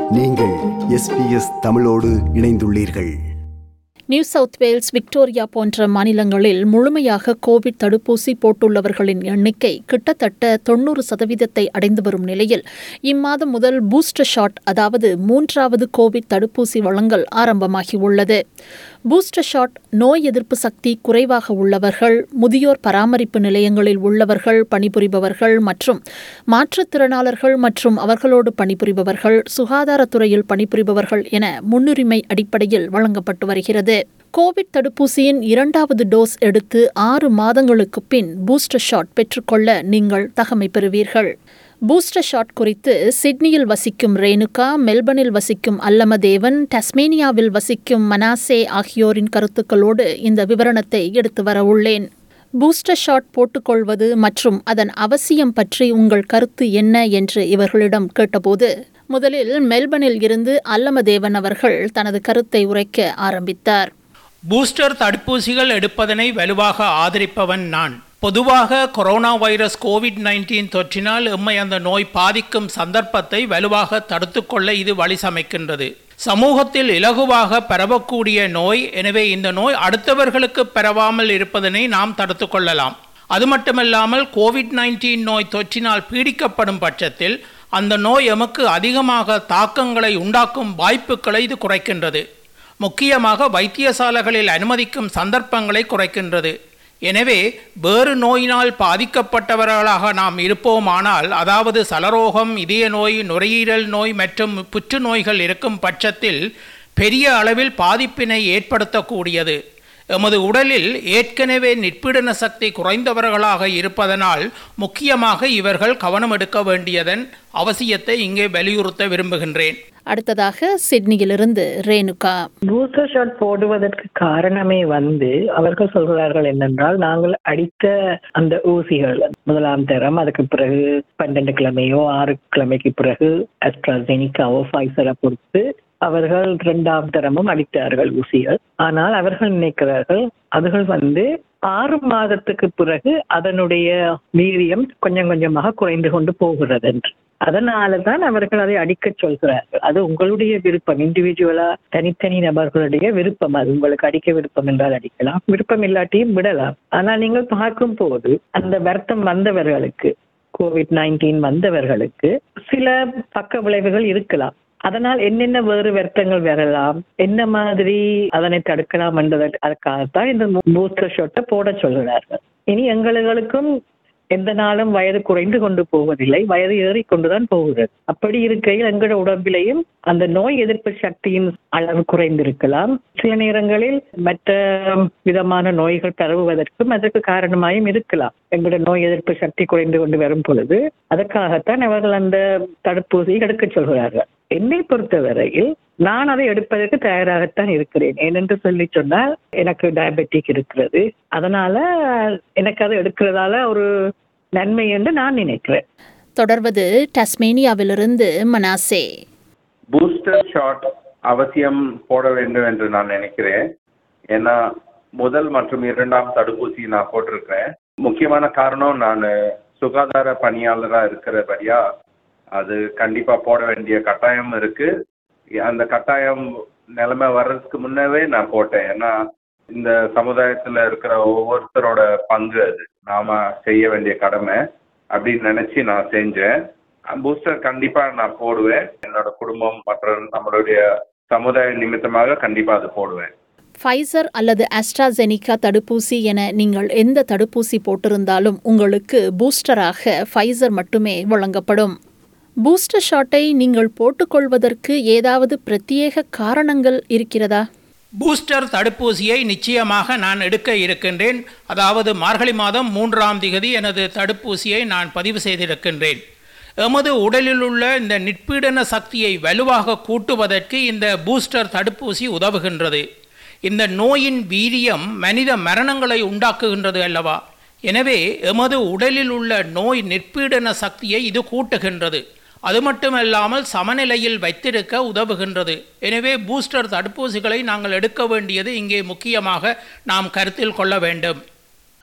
நீங்கள் எஸ்பிஎஸ் தமிழோடு இணைந்துள்ளீர்கள் நியூ சவுத் வேல்ஸ் விக்டோரியா போன்ற மாநிலங்களில் முழுமையாக கோவிட் தடுப்பூசி போட்டுள்ளவர்களின் எண்ணிக்கை கிட்டத்தட்ட தொண்ணூறு சதவீதத்தை அடைந்து வரும் நிலையில் இம்மாதம் முதல் பூஸ்டர் ஷாட் அதாவது மூன்றாவது கோவிட் தடுப்பூசி வழங்கல் ஆரம்பமாகியுள்ளது பூஸ்டர் ஷாட் நோய் எதிர்ப்பு சக்தி குறைவாக உள்ளவர்கள் முதியோர் பராமரிப்பு நிலையங்களில் உள்ளவர்கள் பணிபுரிபவர்கள் மற்றும் மாற்றுத்திறனாளர்கள் மற்றும் அவர்களோடு பணிபுரிபவர்கள் சுகாதாரத்துறையில் பணிபுரிபவர்கள் என முன்னுரிமை அடிப்படையில் வழங்கப்பட்டு வருகிறது கோவிட் தடுப்பூசியின் இரண்டாவது டோஸ் எடுத்து ஆறு மாதங்களுக்கு பின் பூஸ்டர் ஷாட் பெற்றுக்கொள்ள நீங்கள் தகமை பெறுவீர்கள் பூஸ்டர் ஷாட் குறித்து சிட்னியில் வசிக்கும் ரேணுகா மெல்பர்னில் வசிக்கும் அல்லமதேவன் டஸ்மேனியாவில் வசிக்கும் மனாசே ஆகியோரின் கருத்துக்களோடு இந்த விவரணத்தை எடுத்து வர உள்ளேன் பூஸ்டர் ஷாட் போட்டுக்கொள்வது மற்றும் அதன் அவசியம் பற்றி உங்கள் கருத்து என்ன என்று இவர்களிடம் கேட்டபோது முதலில் மெல்பர்னில் இருந்து அல்லமதேவன் அவர்கள் தனது கருத்தை உரைக்க ஆரம்பித்தார் பூஸ்டர் தடுப்பூசிகள் எடுப்பதனை வலுவாக ஆதரிப்பவன் நான் பொதுவாக கொரோனா வைரஸ் கோவிட் நைன்டீன் தொற்றினால் எம்மை அந்த நோய் பாதிக்கும் சந்தர்ப்பத்தை வலுவாக தடுத்துக்கொள்ள இது வழி சமைக்கின்றது சமூகத்தில் இலகுவாக பரவக்கூடிய நோய் எனவே இந்த நோய் அடுத்தவர்களுக்கு பரவாமல் இருப்பதனை நாம் தடுத்து கொள்ளலாம் அது மட்டுமல்லாமல் கோவிட் நைன்டீன் நோய் தொற்றினால் பீடிக்கப்படும் பட்சத்தில் அந்த நோய் எமக்கு அதிகமாக தாக்கங்களை உண்டாக்கும் வாய்ப்புகளை இது குறைக்கின்றது முக்கியமாக வைத்தியசாலைகளில் அனுமதிக்கும் சந்தர்ப்பங்களை குறைக்கின்றது எனவே வேறு நோயினால் பாதிக்கப்பட்டவர்களாக நாம் இருப்போமானால் அதாவது சலரோகம் இதய நோய் நுரையீரல் நோய் மற்றும் புற்றுநோய்கள் இருக்கும் பட்சத்தில் பெரிய அளவில் பாதிப்பினை ஏற்படுத்தக்கூடியது எமது உடலில் ஏற்கனவே நிற்பீடன சக்தி குறைந்தவர்களாக இருப்பதனால் முக்கியமாக இவர்கள் கவனம் எடுக்க வேண்டியதன் அவசியத்தை இங்கே வலியுறுத்த விரும்புகின்றேன் அடுத்ததாக சிட்னியிலிருந்து ரேணுகா பூஸ்டர் ஷாட் போடுவதற்கு காரணமே வந்து அவர்கள் சொல்கிறார்கள் என்னென்றால் நாங்கள் அடித்த அந்த ஊசிகள் முதலாம் தரம் அதுக்கு பிறகு பன்னெண்டு கிழமையோ ஆறு கிழமைக்கு பிறகு அஸ்ட்ராசெனிக்காவோ ஃபைசரை பொறுத்து அவர்கள் இரண்டாம் தரமும் அடித்தார்கள் ஊசிகள் ஆனால் அவர்கள் நினைக்கிறார்கள் அதுகள் வந்து ஆறு மாதத்துக்கு பிறகு அதனுடைய வீரியம் கொஞ்சம் கொஞ்சமாக குறைந்து கொண்டு போகிறது என்று அதனால தான் அவர்கள் அதை அடிக்க சொல்கிறார்கள் அது உங்களுடைய விருப்பம் இண்டிவிஜுவலா தனித்தனி நபர்களுடைய விருப்பம் அது உங்களுக்கு அடிக்க விருப்பம் என்றால் அடிக்கலாம் விருப்பம் இல்லாட்டியும் விடலாம் ஆனால் நீங்கள் பார்க்கும் போது அந்த வருத்தம் வந்தவர்களுக்கு கோவிட் நைன்டீன் வந்தவர்களுக்கு சில பக்க விளைவுகள் இருக்கலாம் அதனால் என்னென்ன வேறு வருத்தங்கள் வரலாம் என்ன மாதிரி அதனை தடுக்கலாம் என்பதற்கு அதற்காகத்தான் இந்த பூஸ்டர் ஷாட்டை போட சொல்கிறார்கள் இனி எங்களுக்கும் எந்த நாளும் வயது குறைந்து கொண்டு போவதில்லை வயது ஏறிக்கொண்டுதான் போகிறது அப்படி இருக்கையில் எங்களோட உடம்பிலையும் அந்த நோய் எதிர்ப்பு சக்தியின் அளவு குறைந்திருக்கலாம் சில நேரங்களில் மற்ற விதமான நோய்கள் பரவுவதற்கும் அதற்கு காரணமாயும் இருக்கலாம் எங்களோட நோய் எதிர்ப்பு சக்தி குறைந்து கொண்டு வரும் பொழுது அதற்காகத்தான் அவர்கள் அந்த தடுப்பூசியை எடுக்க சொல்கிறார்கள் என்னை பொறுத்தவரையில் நான் அதை எடுப்பதற்கு தயாராகத்தான் இருக்கிறேன் ஏனென்று சொல்லி சொன்னால் எனக்கு டயபெட்டிக் இருக்கிறது அதனால எனக்கு அதை எடுக்கிறதால ஒரு நன்மை என்று நான் நினைக்கிறேன் தொடர்வது டஸ்மேனியாவிலிருந்து மனாசே பூஸ்டர் ஷாட் அவசியம் போட வேண்டும் என்று நான் நினைக்கிறேன் ஏன்னா முதல் மற்றும் இரண்டாம் தடுப்பூசி நான் போட்டிருக்கிறேன் முக்கியமான காரணம் நான் சுகாதார பணியாளராக இருக்கிறபடியா அது கண்டிப்பா போட வேண்டிய கட்டாயம் இருக்கு அந்த கட்டாயம் நிலைமை வர்றதுக்கு முன்னவே நான் போட்டேன் ஏன்னா இந்த சமுதாயத்துல இருக்கிற ஒவ்வொருத்தரோட பங்கு அது நாம செய்ய வேண்டிய கடமை அப்படின்னு நினைச்சு நான் செஞ்சேன் பூஸ்டர் கண்டிப்பா நான் போடுவேன் என்னோட குடும்பம் மற்றும் நம்மளுடைய சமுதாய நிமித்தமாக கண்டிப்பா அது போடுவேன் ஃபைசர் அல்லது ஆஸ்ட்ராசெனிகா தடுப்பூசி என நீங்கள் எந்த தடுப்பூசி போட்டிருந்தாலும் உங்களுக்கு பூஸ்டராக ஃபைசர் மட்டுமே வழங்கப்படும் பூஸ்டர் ஷாட்டை நீங்கள் போட்டுக்கொள்வதற்கு ஏதாவது பிரத்யேக காரணங்கள் இருக்கிறதா பூஸ்டர் தடுப்பூசியை நிச்சயமாக நான் எடுக்க இருக்கின்றேன் அதாவது மார்கழி மாதம் மூன்றாம் திகதி எனது தடுப்பூசியை நான் பதிவு செய்திருக்கின்றேன் எமது உடலில் உள்ள இந்த நிற்பீடன சக்தியை வலுவாக கூட்டுவதற்கு இந்த பூஸ்டர் தடுப்பூசி உதவுகின்றது இந்த நோயின் வீரியம் மனித மரணங்களை உண்டாக்குகின்றது அல்லவா எனவே எமது உடலில் உள்ள நோய் நிற்பீடன சக்தியை இது கூட்டுகின்றது அது மட்டுமல்லாமல் சமநிலையில் வைத்திருக்க உதவுகின்றது எனவே பூஸ்டர் தடுப்பூசிகளை நாங்கள் எடுக்க வேண்டியது இங்கே முக்கியமாக நாம் கருத்தில் கொள்ள வேண்டும்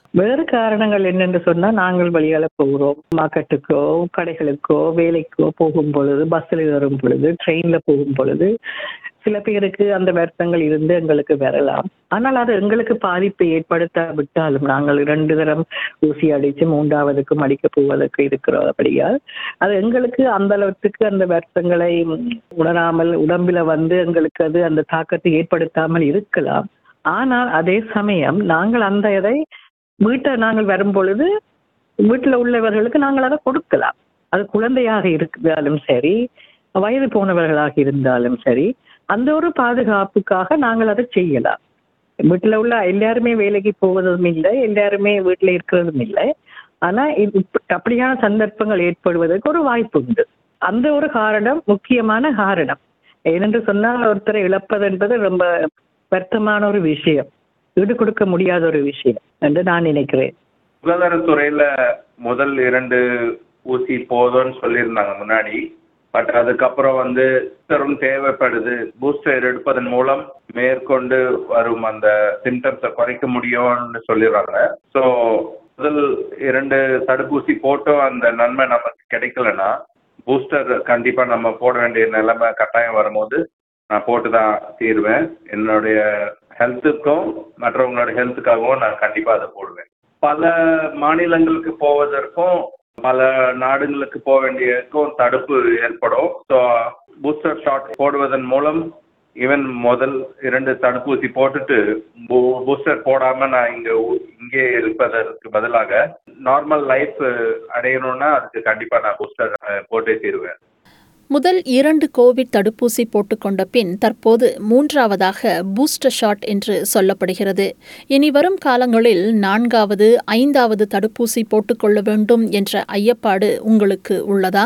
வேறு காரணங்கள் என்னென்று சொன்னா நாங்கள் வழியால போகிறோம் மார்க்கெட்டுக்கோ கடைகளுக்கோ வேலைக்கோ போகும் பொழுது பஸ்ஸில் ஏறும் பொழுது ட்ரெயின்ல போகும் பொழுது சில பேருக்கு அந்த வருத்தங்கள் இருந்து எங்களுக்கு வரலாம் ஆனால் அது எங்களுக்கு பாதிப்பை ஏற்படுத்தாவிட்டாலும் நாங்கள் இரண்டு தரம் ஊசி அடித்து மூன்றாவதுக்கும் அடிக்க போவதற்கு இருக்கிறபடியால் அது எங்களுக்கு அந்த அளவுக்கு அந்த வருத்தங்களை உணராமல் உடம்பில வந்து எங்களுக்கு அது அந்த தாக்கத்தை ஏற்படுத்தாமல் இருக்கலாம் ஆனால் அதே சமயம் நாங்கள் அந்த இதை வீட்டை நாங்கள் வரும் பொழுது வீட்டில் உள்ளவர்களுக்கு நாங்கள் அதை கொடுக்கலாம் அது குழந்தையாக இருந்தாலும் சரி வயது போனவர்களாக இருந்தாலும் சரி அந்த ஒரு பாதுகாப்புக்காக நாங்கள் அதை செய்யலாம் வீட்டில் உள்ள எல்லாருமே வேலைக்கு போவதும் இல்லை எல்லாருமே வீட்டில் இருக்கிறதும் இல்லை ஆனா இது இப்ப- அப்படியான சந்தர்ப்பங்கள் ஏற்படுவதற்கு ஒரு வாய்ப்பு உண்டு அந்த ஒரு காரணம் முக்கியமான காரணம் ஏனென்று சொன்னால் ஒருத்தரை இழப்பது என்பது ரொம்ப வருத்தமான ஒரு விஷயம் ஈடு கொடுக்க முடியாத ஒரு விஷயம் என்று நான் நினைக்கிறேன் சுகாதாரத்துறையில முதல் இரண்டு ஊசி போதும்னு சொல்லியிருந்தாங்க முன்னாடி பட் அதுக்கப்புறம் வந்து பூஸ்டரும் தேவைப்படுது பூஸ்டர் எடுப்பதன் மூலம் மேற்கொண்டு வரும் அந்த சிம்டம்ஸை குறைக்க முடியும்னு சொல்லிடுறாங்க ஸோ முதல் இரண்டு தடுப்பூசி போட்டும் அந்த நன்மை நமக்கு கிடைக்கலன்னா பூஸ்டர் கண்டிப்பா நம்ம போட வேண்டிய நிலைமை கட்டாயம் வரும்போது நான் போட்டு தான் தீருவேன் என்னுடைய ஹெல்த்துக்கும் மற்றவங்களோட ஹெல்த்துக்காகவும் நான் கண்டிப்பா அதை போடுவேன் பல மாநிலங்களுக்கு போவதற்கும் பல நாடுகளுக்கு போக வேண்டியதுக்கும் தடுப்பு ஏற்படும் ஸோ பூஸ்டர் ஷாட் போடுவதன் மூலம் ஈவன் முதல் இரண்டு தடுப்பூசி போட்டுட்டு பூஸ்டர் போடாம நான் இங்க ஊ- இங்கே இருப்பதற்கு பதிலாக நார்மல் லைஃப் அடையணும்னா அதுக்கு கண்டிப்பா நான் பூஸ்டர் போட்டே தீருவேன் முதல் இரண்டு கோவிட் தடுப்பூசி போட்டுக்கொண்ட பின் தற்போது மூன்றாவதாக பூஸ்டர் ஷாட் என்று சொல்லப்படுகிறது இனி வரும் காலங்களில் நான்காவது ஐந்தாவது தடுப்பூசி போட்டுக்கொள்ள வேண்டும் என்ற ஐயப்பாடு உங்களுக்கு உள்ளதா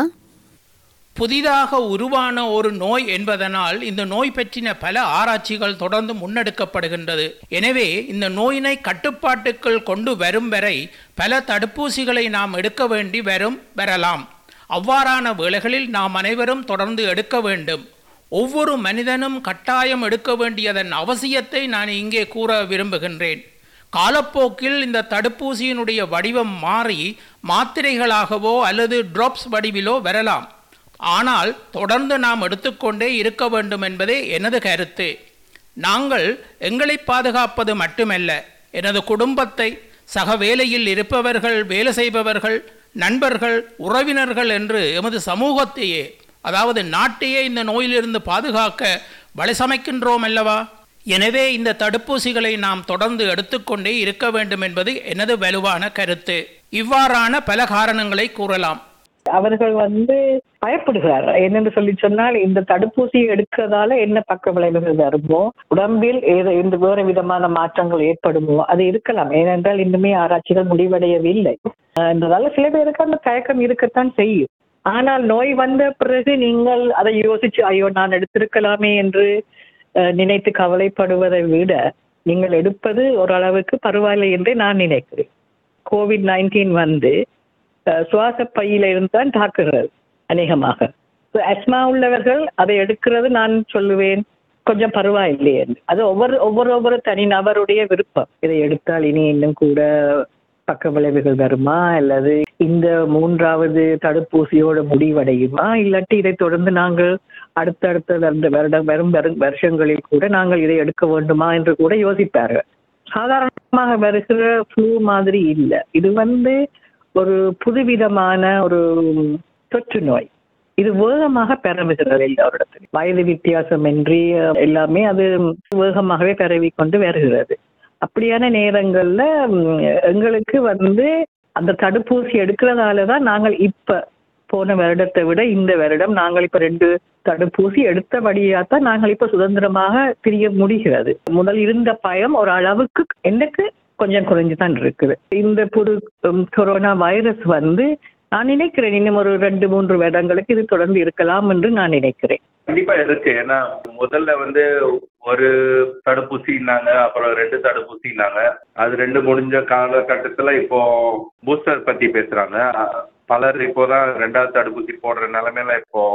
புதிதாக உருவான ஒரு நோய் என்பதனால் இந்த நோய் பற்றின பல ஆராய்ச்சிகள் தொடர்ந்து முன்னெடுக்கப்படுகின்றது எனவே இந்த நோயினை கட்டுப்பாட்டுக்குள் கொண்டு வரும் வரை பல தடுப்பூசிகளை நாம் எடுக்க வேண்டி வரும் வரலாம் அவ்வாறான வேளைகளில் நாம் அனைவரும் தொடர்ந்து எடுக்க வேண்டும் ஒவ்வொரு மனிதனும் கட்டாயம் எடுக்க வேண்டியதன் அவசியத்தை நான் இங்கே கூற விரும்புகின்றேன் காலப்போக்கில் இந்த தடுப்பூசியினுடைய வடிவம் மாறி மாத்திரைகளாகவோ அல்லது ட்ராப்ஸ் வடிவிலோ வரலாம் ஆனால் தொடர்ந்து நாம் எடுத்துக்கொண்டே இருக்க வேண்டும் என்பதே எனது கருத்து நாங்கள் எங்களை பாதுகாப்பது மட்டுமல்ல எனது குடும்பத்தை சக வேலையில் இருப்பவர்கள் வேலை செய்பவர்கள் நண்பர்கள் உறவினர்கள் என்று எமது சமூகத்தையே அதாவது நாட்டையே இந்த நோயிலிருந்து பாதுகாக்க வழி சமைக்கின்றோம் அல்லவா எனவே இந்த தடுப்பூசிகளை நாம் தொடர்ந்து எடுத்துக்கொண்டே இருக்க வேண்டும் என்பது எனது வலுவான கருத்து இவ்வாறான பல காரணங்களை கூறலாம் அவர்கள் வந்து பயப்படுகிறார் என்னென்று சொல்லி சொன்னால் இந்த தடுப்பூசி எடுக்கிறதால என்ன பக்க விளைவுகள் வருமோ உடம்பில் ஏதோ இந்த வேறு விதமான மாற்றங்கள் ஏற்படுமோ அது இருக்கலாம் ஏனென்றால் இன்னுமே ஆராய்ச்சிகள் முடிவடையவில்லை அஹ் என்றதால சில பேருக்கு அந்த தயக்கம் இருக்கத்தான் செய்யும் ஆனால் நோய் வந்த பிறகு நீங்கள் அதை யோசிச்சு ஐயோ நான் எடுத்திருக்கலாமே என்று அஹ், நினைத்து கவலைப்படுவதை விட நீங்கள் எடுப்பது ஓரளவுக்கு பரவாயில்லை என்று நான் நினைக்கிறேன் கோவிட் நைன்டீன் வந்து அஹ், சுவாச பையில இருந்து தான் தாக்குகிறது அநேகமாக அஸ்மா உள்ளவர்கள் அதை எடுக்கிறது நான் சொல்லுவேன் கொஞ்சம் பரவாயில்லையே என்று. அது ஒவ்வொரு ஒவ்வொரு ஒவ்வொரு தனி நபருடைய விருப்பம் இதை எடுத்தால் இனி இன்னும் கூட பக்க விளைவுகள் வருமா அல்லது இந்த மூன்றாவது தடுப்பூசியோட முடிவடையுமா இல்லாட்டி இதை தொடர்ந்து நாங்கள் அடுத்தடுத்த வருட வருடம் வரும் வரும் வருஷங்களில் கூட நாங்கள் இதை எடுக்க வேண்டுமா என்று கூட யோசிப்பார்கள் சாதாரணமாக வருகிற ஃப்ளூ மாதிரி இல்லை இது வந்து ஒரு புதுவிதமான ஒரு தொற்று நோய் இது வேகமாக பரவுகிறது எல்லாரிடத்திலும் வயது வித்தியாசமின்றி எல்லாமே அது வேகமாகவே பரவி கொண்டு வருகிறது அப்படியான நேரங்கள்ல ம், எங்களுக்கு வந்து அந்த தடுப்பூசி எடுக்கிறதால தான் நாங்கள் இப்ப போன வருடத்தை விட இந்த வருடம் நாங்கள் இப்ப ரெண்டு தடுப்பூசி எடுத்தபடியா தான் நாங்கள் இப்ப சுதந்திரமாக பிரிய முடிகிறது முதல் இருந்த பயம் ஒரு அளவுக்கு எனக்கு கொஞ்சம் குறைஞ்சு தான் இருக்குது இந்த புது ம், கொரோனா வைரஸ் வந்து நான் நினைக்கிறேன் இன்னும் ஒரு ரெண்டு மூன்று வருடங்களுக்கு இது தொடர்ந்து இருக்கலாம் என்று நான் நினைக்கிறேன் கண்டிப்பா இருக்கு ஏன்னா முதல்ல வந்து ஒரு தடுப்பூசினாங்க அப்புறம் ரெண்டு தடுப்பூசினாங்க அது ரெண்டு முடிஞ்ச காலகட்டத்துல இப்போ பூஸ்டர் பத்தி பேசுறாங்க அ- பலர் இப்போதான் ரெண்டாவது தடுப்பூசி போடுற நிலைமையில இப்போ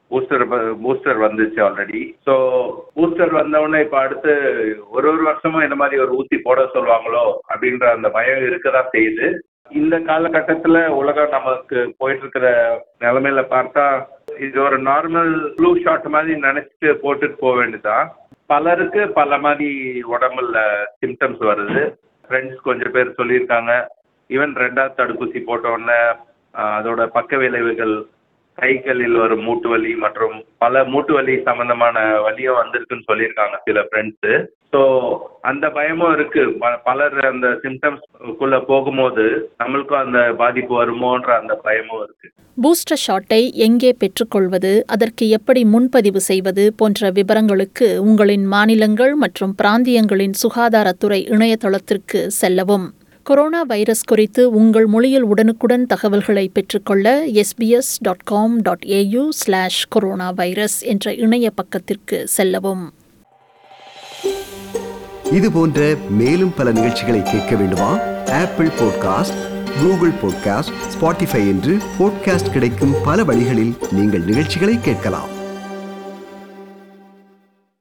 பூஸ்டர் பூஸ்டர் வந்துச்சு ஆல்ரெடி ஸோ பூஸ்டர் வந்தவுடனே இப்போ அடுத்து ஒரு ஒரு வருஷமும் இந்த மாதிரி ஒரு ஊசி போட சொல்லுவாங்களோ அப்படின்ற அந்த பயம் இருக்கதான் செய்யுது இந்த காலகட்டத்தில் உலகம் நமக்கு போயிட்டு இருக்கிற நிலைமையில பார்த்தா இது ஒரு நார்மல் ஃப்ளூ ஷாட் மாதிரி நினைச்சிட்டு போட்டுட்டு போக வேண்டியதுதான் பலருக்கு பல மாதிரி உடம்புல சிம்டம்ஸ் வருது ஃப்ரெண்ட்ஸ் கொஞ்சம் பேர் சொல்லியிருக்காங்க ஈவன் ரெண்டாவது தடுப்பூசி போட்ட உடனே ஆஹ், அதோட பக்க விளைவுகள் கைகளில் வரும் மூட்டு வலி மற்றும் பல மூட்டு வலி சம்பந்தமான வலியும் வந்திருக்குன்னு சொல்லியிருக்காங்க சில ஃப்ரெண்ட்ஸு ஸோ அந்த பயமும் இருக்கு ப- பலர் அந்த சிம்டம்ஸ்க்குள்ள போகும்போது நம்மளுக்கும் அந்த பாதிப்பு வருமோன்ற அந்த பயமும் இருக்கு பூஸ்டர் ஷாட்டை எங்கே பெற்றுக்கொள்வது அதற்கு எப்படி முன்பதிவு செய்வது போன்ற விவரங்களுக்கு உங்களின் மாநிலங்கள் மற்றும் பிராந்தியங்களின் சுகாதாரத்துறை இணையதளத்திற்கு செல்லவும் கொரோனா வைரஸ் குறித்து உங்கள் மொழியில் உடனுக்குடன் தகவல்களை பெற்றுக்கொள்ள SBS dot com dot AU slash corona virus என்ற இணைய பக்கத்திற்கு செல்லவும் இது போன்ற மேலும் பல நிகழ்ச்சிகளை கேட்க வேண்டுமா Apple podcast Google podcast Spotify என்று பாட்காஸ்ட் கிடைக்கும் பல வழிகளில் நீங்கள் நிகழ்ச்சிகளை கேட்கலாம்